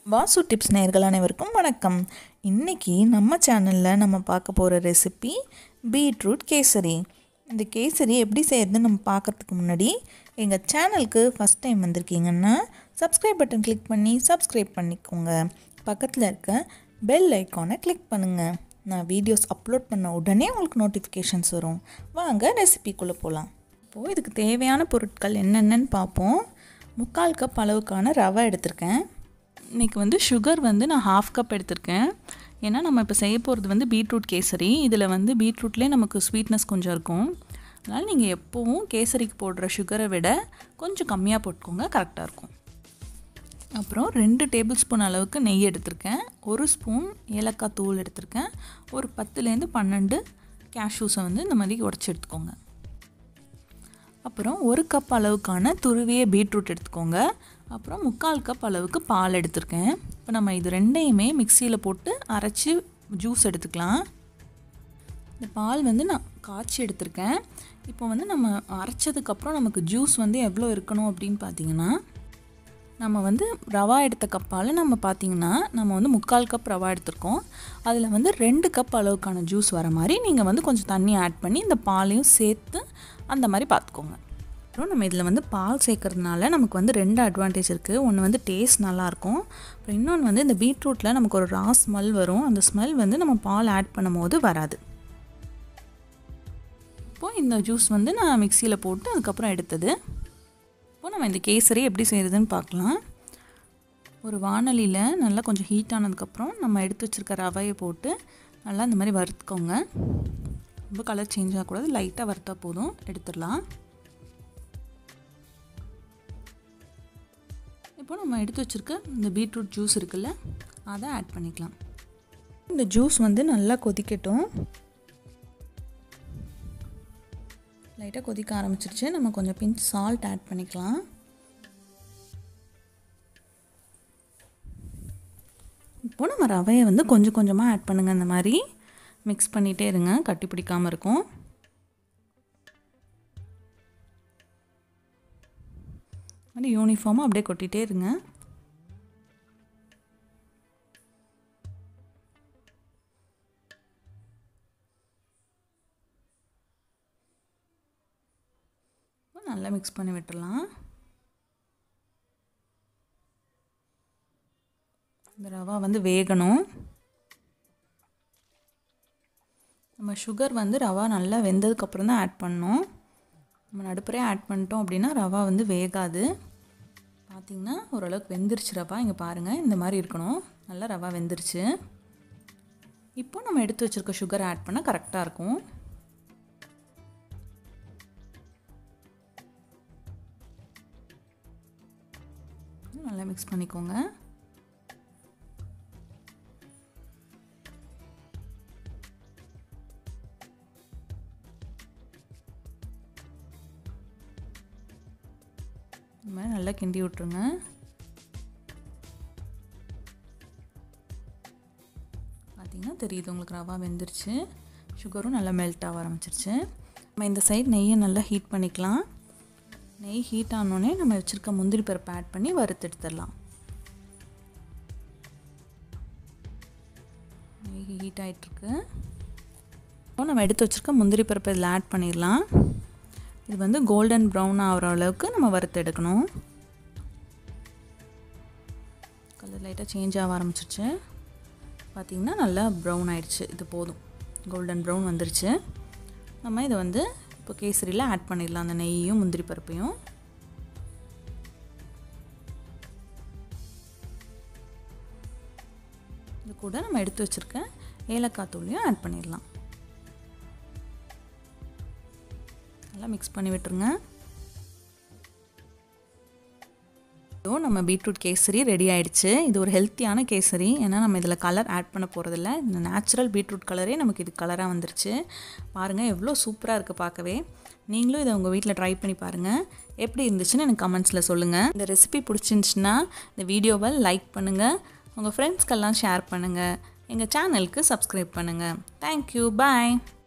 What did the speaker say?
Vasu tips நேயர்கள் அனைவருக்கும் வணக்கம் இன்றைக்கி நம்ம சேனலில் நம்ம பார்க்க போகிற ரெசிபி பீட்ரூட் கேசரி இந்த கேசரி எப்படி செய்யறதுன்னு நம்ம பார்க்கறதுக்கு முன்னாடி எங்கள் சேனலுக்கு ஃபஸ்ட் டைம் வந்திருக்கீங்கன்னா சப்ஸ்கிரைப் பட்டன் கிளிக் பண்ணி சப்ஸ்கிரைப் பண்ணிக்கோங்க பக்கத்தில் இருக்க பெல் ஐக்கானை கிளிக் பண்ணுங்கள் நான் வீடியோஸ் அப்லோட் பண்ண உடனே உங்களுக்கு நோட்டிஃபிகேஷன்ஸ் வரும் வாங்க ரெசிபிக்குள்ளே போகலாம் இப்போது இதுக்கு தேவையான பொருட்கள் என்னென்னன்னு பார்ப்போம் முக்கால் கப் அளவுக்கான ரவை எடுத்திருக்கேன் இன்றைக்கி வந்து சுகர் வந்து நான் ஹாஃப் கப் எடுத்திருக்கேன் ஏன்னா நம்ம இப்போ செய்ய போகிறது வந்து பீட்ரூட் கேசரி இதில் வந்து பீட்ரூட்லேயே நமக்கு ஸ்வீட்னஸ் கொஞ்சம் இருக்கும் அதனால் நீங்கள் எப்போவும் கேசரிக்கு போடுற சுகரை விட கொஞ்சம் கம்மியாக போட்டுக்கோங்க கரெக்டாக இருக்கும் அப்புறம் ரெண்டு டேபிள் ஸ்பூன் அளவுக்கு நெய் எடுத்திருக்கேன் ஒரு ஸ்பூன் ஏலக்காய் தூள் எடுத்திருக்கேன் ஒரு பத்துலேருந்து பன்னெண்டு கேஷ்யூஸை வந்து இந்த மாதிரி உடச்சி எடுத்துக்கோங்க அப்புறம் ஒரு கப் அளவுக்கான துருவிய பீட்ரூட் எடுத்துக்கோங்க அப்புறம் முக்கால் கப் அளவுக்கு பால் எடுத்திருக்கேன் இப்போ நம்ம இது ரெண்டையுமே மிக்சியில் போட்டு அரைச்சி ஜூஸ் எடுத்துக்கலாம் இந்த பால் வந்து நான் காய்ச்சி எடுத்திருக்கேன் இப்போ வந்து நம்ம அரைச்சதுக்கப்புறம் நமக்கு ஜூஸ் வந்து எவ்வளோ இருக்கணும் அப்படின்னு பார்த்தீங்கன்னா நம்ம வந்து ரவா எடுத்த கப்பால் நம்ம பார்த்திங்கன்னா நம்ம வந்து முக்கால் கப் ரவா எடுத்திருக்கோம் அதில் வந்து ரெண்டு கப் அளவுக்கான ஜூஸ் வர மாதிரி நீங்கள் வந்து கொஞ்சம் தண்ணி ஆட் பண்ணி இந்த பாலையும் சேர்த்து அந்த மாதிரி பார்த்துக்கோங்க அப்புறம் நம்ம இதில் வந்து பால் சேர்க்கறதுனால நமக்கு வந்து ரெண்டு அட்வான்டேஜ் இருக்குது ஒன்று வந்து டேஸ்ட் நல்லாயிருக்கும் அப்புறம் இன்னொன்று வந்து இந்த பீட்ரூட்டில் நமக்கு ஒரு ரா ஸ்மெல் வரும் அந்த ஸ்மெல் வந்து நம்ம பால் ஆட் பண்ணும் போது வராது இப்போது இந்த ஜூஸ் வந்து நான் மிக்சியில் போட்டு அதுக்கப்புறம் எடுத்தது இப்போது நம்ம இந்த கேசரி எப்படி செய்கிறதுன்னு பார்க்கலாம் ஒரு வானலியில் நல்லா கொஞ்சம் ஹீட் ஆனதுக்கப்புறம் நம்ம எடுத்து வச்சுருக்க ரவையை போட்டு நல்லா இந்த மாதிரி வறுத்துக்கோங்க ரொம்ப கலர் சேஞ்ச் ஆகக்கூடாது லைட்டாக வறுத்தா போதும் எடுத்துடலாம் இப்போ நம்ம எடுத்து வச்சுருக்க இந்த பீட்ரூட் ஜூஸ் இருக்குல்ல அதை ஆட் பண்ணிக்கலாம் இந்த ஜூஸ் வந்து நல்லா கொதிக்கட்டும் லைட்டாக கொதிக்க ஆரம்பிச்சிருச்சு நம்ம கொஞ்சம் பிஞ்ச் சால்ட் ஆட் பண்ணிக்கலாம் இப்போ நம்ம ரவையை வந்து கொஞ்சம் கொஞ்சமாக ஆட் பண்ணுங்கள் இந்த மாதிரி மிக்ஸ் பண்ணிகிட்டே இருங்க கட்டி பிடிக்காமல் இருக்கும் மாதிரி யூனிஃபார்மாக அப்படியே கொட்டிகிட்டே இருங்க நல்லா மிக்ஸ் பண்ணி விட்டுடலாம் இந்த ரவா வந்து வேகணும் நம்ம சுகர் வந்து ரவா நல்லா வெந்ததுக்கப்புறம் தான் ஆட் பண்ணோம் நம்ம நடுப்புறே ஆட் பண்ணிட்டோம் அப்படின்னா ரவா வந்து வேகாது பார்த்திங்கன்னா ஓரளவுக்கு வெந்துருச்சு ரவா இங்கே பாருங்கள் இந்த மாதிரி இருக்கணும் நல்லா ரவா வெந்துருச்சு இப்போ நம்ம எடுத்து வச்சுருக்க சுகர் ஆட் பண்ணால் கரெக்டாக இருக்கும் நல்லா மிக்ஸ் பண்ணிக்கோங்க இந்த மாதிரி நல்லா கிண்டி விட்ருங்க பார்த்திங்கன்னா தெரியுது உங்களுக்கு ரவா வெந்துருச்சு சுகரும் நல்லா மெல்ட் ஆக ஆரம்பிச்சிருச்சு நம்ம இந்த சைடு நெய்யை நல்லா ஹீட் பண்ணிக்கலாம் நெய் ஹீட் ஆனோடனே நம்ம வச்சுருக்க முந்திரி பருப்பை ஆட் பண்ணி வறுத்து எடுத்துடலாம் நெய் ஹீட் ஆகிட்டுருக்கு இப்போ நம்ம எடுத்து வச்சுருக்க முந்திரி பருப்பை இதில் ஆட் பண்ணிடலாம் இது வந்து கோல்டன் ப்ரௌன் ஆகிற அளவுக்கு நம்ம வறுத்து எடுக்கணும் கலர் லைட்டாக சேஞ்ச் ஆக ஆரம்பிச்சிருச்சு பார்த்திங்கன்னா நல்லா ப்ரௌன் ஆயிடுச்சு இது போதும் கோல்டன் ப்ரௌன் வந்துருச்சு நம்ம இதை வந்து இப்போ கேசரியில் ஆட் பண்ணிடலாம் அந்த நெய்யும் முந்திரி பருப்பையும் இது கூட நம்ம எடுத்து வச்சுருக்க ஏலக்காய் தூளையும் ஆட் பண்ணிடலாம் நல்லா மிக்ஸ் பண்ணி விட்டுருங்க இதோ நம்ம பீட்ரூட் கேசரி ரெடி ஆயிடுச்சு இது ஒரு ஹெல்த்தியான கேசரி ஏன்னா நம்ம இதில் கலர் ஆட் பண்ண போகிறதில்ல இந்த நேச்சுரல் பீட்ரூட் கலரே நமக்கு இது கலராக வந்துருச்சு பாருங்கள் எவ்வளோ சூப்பராக இருக்குது பார்க்கவே நீங்களும் இதை உங்கள் வீட்டில் ட்ரை பண்ணி பாருங்கள் எப்படி இருந்துச்சுன்னு எனக்கு கமெண்ட்ஸில் சொல்லுங்கள் இந்த ரெசிபி பிடிச்சிருந்துச்சின்னா இந்த வீடியோவை லைக் பண்ணுங்கள் உங்கள் ஃப்ரெண்ட்ஸ்க்கெல்லாம் ஷேர் பண்ணுங்கள் எங்கள் சேனலுக்கு சப்ஸ்கிரைப் பண்ணுங்கள் தேங்க்யூ பாய்